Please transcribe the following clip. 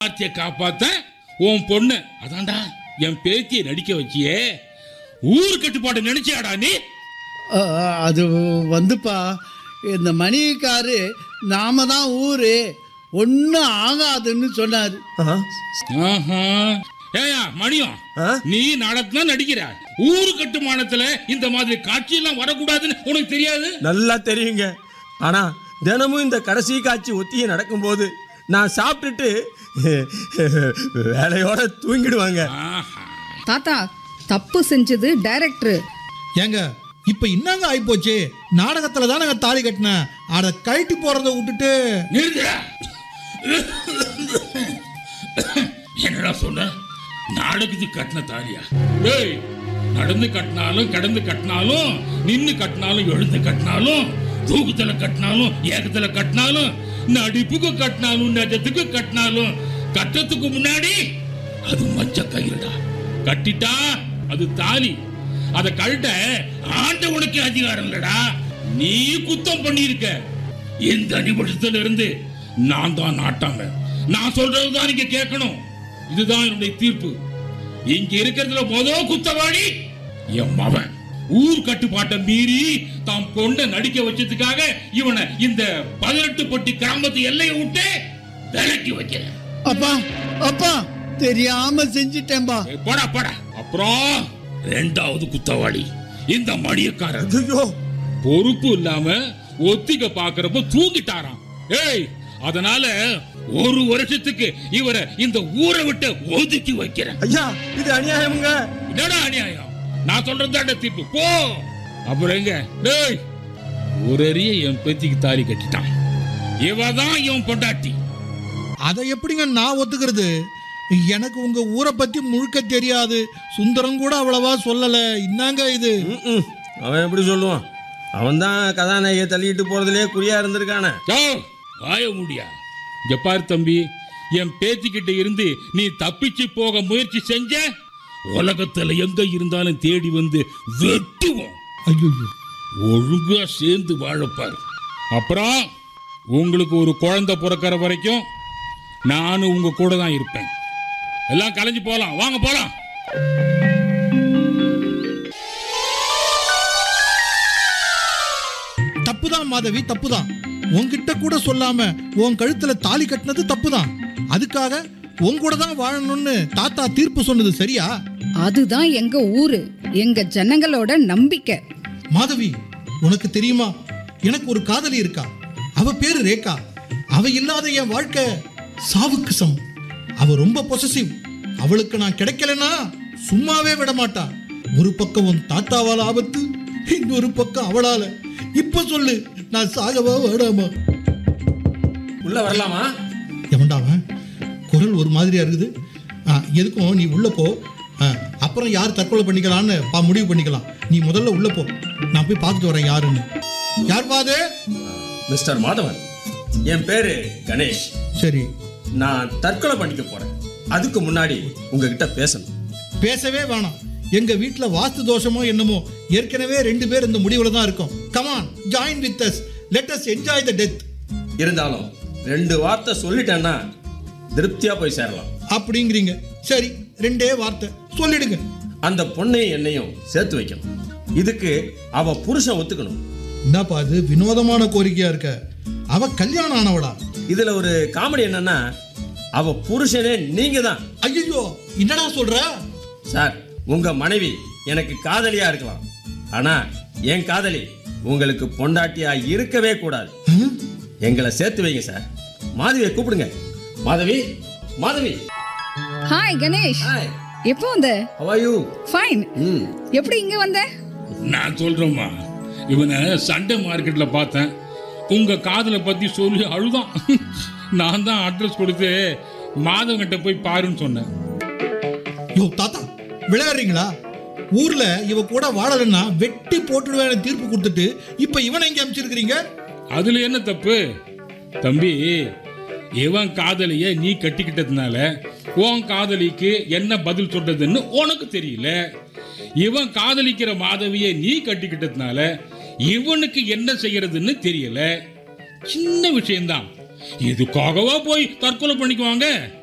ஆர்த்திய காப்பாத்த உன் பொண்ணு அதான்டா என் பேத்தியை நடிக்க வச்சியே ஊர் கட்டுப்பாடு நினைச்சியாடா நீ அ, அது வந்துப்பா இந்த மணிக்காரு நாம தான் ஊரு ஒன்றும் ஆகாதுன்னு சொன்னார் ஆ? ஆஹா. ஏயா மணியம் ஆ? நீ நடத்தினா நடிக்கிற ஊர் கட்டுமானத்துல இந்த மாதிரி காட்சி எல்லாம் வரக்கூடாதுன்னு உனக்கு தெரியாது நல்லா தெரியுங்க ஆனா தினமும் இந்த கடைசி காட்சி ஒத்திகை நடக்கும்போது நான் சாப்பிட்டுட்டு வேலையோட தூங்கிடுவாங்க ஆஹா. தாத்தா தப்பு செஞ்சது டைரக்டர் ஏங்க இப்ப என்னங்க ஆயிப்போச்சு நாடகத்துல தான் நாங்க தாலி கட்டினேன் அத கழட்டி போறத விட்டுட்டு நிறுத்துடா என்னடா சொன்ன நாடகத்துக்கு கட்டின தாலியா டேய் நடந்து கட்டினாலும் கடந்து கட்டினாலும் நின்னு கட்டினாலும் எழுந்து கட்டினாலும் தூக்கத்துல கட்டினாலும் ஏகத்துல கட்டினாலும் நடிப்புக்கு கட்டினாலும் நெஜத்துக்கு கட்டினாலும் கட்டத்துக்கு முன்னாடி அது மச்ச கயிறுடா கட்டிட்டா அது தாலி அத கழட்ட ஆண்டவனுக்கு அதிகாரம் இல்லடா நீ குத்தம் பண்ணியிருக்க இந்த நிமிஷத்துல இருந்து நான் தான் நாட்டாம நான் சொல்றதுதான் நீங்க கேட்கணும் இதுதான் என்னுடைய தீர்ப்பு இங்க இருக்கிறதுல முதல் குத்தவாளி என் மவன் ஊர் கட்டுப்பாட்டை மீறி தாம் பொண்ணை நடிக்க வச்சதுக்காக இவனை இந்த பதினெட்டு பட்டி கிராமத்து எல்லையை விட்டு விலக்கி வைக்கிறேன் அப்பா அப்பா தெரியாம செஞ்சிட்டேன்பா ஏய், போடா போடா அப்புறம் ரெண்டாவது குத்தவாளி இந்த மணியக்காரர் ஐயோ பொறுப்பு இல்லாம ஒத்திக பாக்குறப்ப தூங்கிட்டாராம் ஏய் அதனால ஒரு வருஷத்துக்கு இவரை இந்த ஊரை விட்டு ஒதுக்கி வைக்கிறேன் ஐயா இது அநியாயமுங்க என்னடா அநியாயம் நான் சொல்றது தீர்ப்பு போ அப்புறம் எங்க டேய் ஒரு அரிய என் பேத்திக்கு தாலி கட்டிட்டான் இவ தான் இவன் பொண்டாட்டி அதை எப்படிங்க நான் ஒத்துக்கிறது எனக்கு உங்க ஊரை பத்தி முழுக்க தெரியாது சுந்தரம் கூட அவ்வளவா சொல்லல என்னங்க இது ம்ம். அவன் எப்படி சொல்லுவான் அவன் தான் கதாநாயகியை தள்ளிட்டு போறதுலயே குறியா இருந்திருக்கானே யோ, வாய முடியா இங்க பாரு தம்பி என் பேத்திக்கிட்ட இருந்து நீ தப்பிச்சு போக முயற்சி செஞ்ச உலகத்துல எங்க இருந்தாலும் தேடி வந்து வெட்டுவோம் ஐயோ ஒழுங்கா சேர்ந்து வாழப்பாரு அப்புறம் உங்களுக்கு ஒரு குழந்தை பிறக்கிற வரைக்கும் நானும் உங்க கூட தான் இருப்பேன் எல்லாம் கலைஞ்சு போலாம் வாங்க போலாம் தப்புதான் மாதவி தப்புதான் உன்கிட்ட கூட சொல்லாம உன் கழுத்துல தாலி கட்டினது தப்புதான் அதுக்காக உன் கூட தான் வாழணும்னு தாத்தா தீர்ப்பு சொன்னது சரியா அதுதான் எங்க ஊரு எங்க ஜனங்களோட நம்பிக்கை மாதவி உனக்கு தெரியுமா எனக்கு ஒரு காதலி இருக்கா அவ பேரு ரேகா அவ இல்லாத என் வாழ்க்கை சாவுக்கு சமம் அவ ரொம்ப பொசசிவ் அவளுக்கு நான் கிடைக்கலனா சும்மாவே விட மாட்டா ஒரு பக்கம் உன் தாத்தாவால ஆபத்து இன்னொரு பக்கம் அவளால இப்ப சொல்லு நான் சாகவா வேடாமா உள்ள வரலாமா எவன்டாவன் குரல் ஒரு மாதிரியா இருக்குது ஆ, எதுக்கும் நீ உள்ள போ ஆ, அப்புறம் யார் தற்கொலை பண்ணிக்கலாம்னு பா முடிவு பண்ணிக்கலாம் நீ முதல்ல உள்ள போ நான் போய் பார்த்துட்டு வரேன் யாருன்னு யார் பாது மிஸ்டர் மாதவன் என் பேரு கணேஷ் சரி நான் தற்கொலை பண்ணிக்க போறேன் அதுக்கு முன்னாடி உங்ககிட்ட பேசணும் பேசவே வேணாம் எங்க வீட்ல வாஸ்து தோஷமோ என்னமோ ஏற்கனவே ரெண்டு பேர் இந்த முடிவுல தான் இருக்கோம் come on join with us let us enjoy the death இருந்தாலும் ரெண்டு வார்த்தை சொல்லிட்டேன்னா திருப்தியா போய் சேரலாம் அப்படிங்கிறீங்க சரி ரெண்டே வார்த்தை சொல்லிடுங்க அந்த பொண்ணையும் என்னையும் சேர்த்து வைக்கணும் இதுக்கு அவ புருஷன் ஒத்துக்கணும் என்னப்பா அது வினோதமான கோரிக்கையா இருக்க அவ கல்யாணம் ஆனவளா இதுல ஒரு காமெடி என்னன்னா அவ புருஷனே நீங்க தான் ஐயோ என்னடா சொல்ற சார் உங்க மனைவி எனக்கு காதலியா இருக்கலாம் ஆனா என் காதலி உங்களுக்கு பொண்டாட்டியா இருக்கவே கூடாது ஹம்? எங்களை சேர்த்து வைங்க சார் மாதவியை கூப்பிடுங்க மாதவி மாதவி ஹாய் கணேஷ் ஹாய் எப்போ வந்த how are you ஃபைன் ம் எப்படி இங்க வந்த நான் சொல்றேம்மா இவனை சண்டே மார்க்கெட்ல பார்த்தேன் உங்க காதலை பத்தி சொல்லி அழுதான் நான் தான் அட்ரஸ் கொடுத்து மாதவங்கிட்ட போய் பாருன்னு சொன்னேன் யோ தாத்தா விளையாடுறீங்களா ஊர்ல இவ கூட வாழலன்னா வெட்டி போட்டுடுவேன் தீர்ப்பு கொடுத்துட்டு இப்ப இவனை எங்க அமைச்சிருக்கிறீங்க அதுல என்ன தப்பு தம்பி இவன் காதலிய நீ கட்டிக்கிட்டதுனால உன் காதலிக்கு என்ன பதில் சொல்றதுன்னு உனக்கு தெரியல இவன் காதலிக்கிற மாதவியை நீ கட்டிக்கிட்டதுனால இவனுக்கு என்ன செய்யறதுன்னு தெரியல சின்ன விஷயம்தான் இதுக்காகவா போய் தற்கொலை பண்ணிக்குவாங்க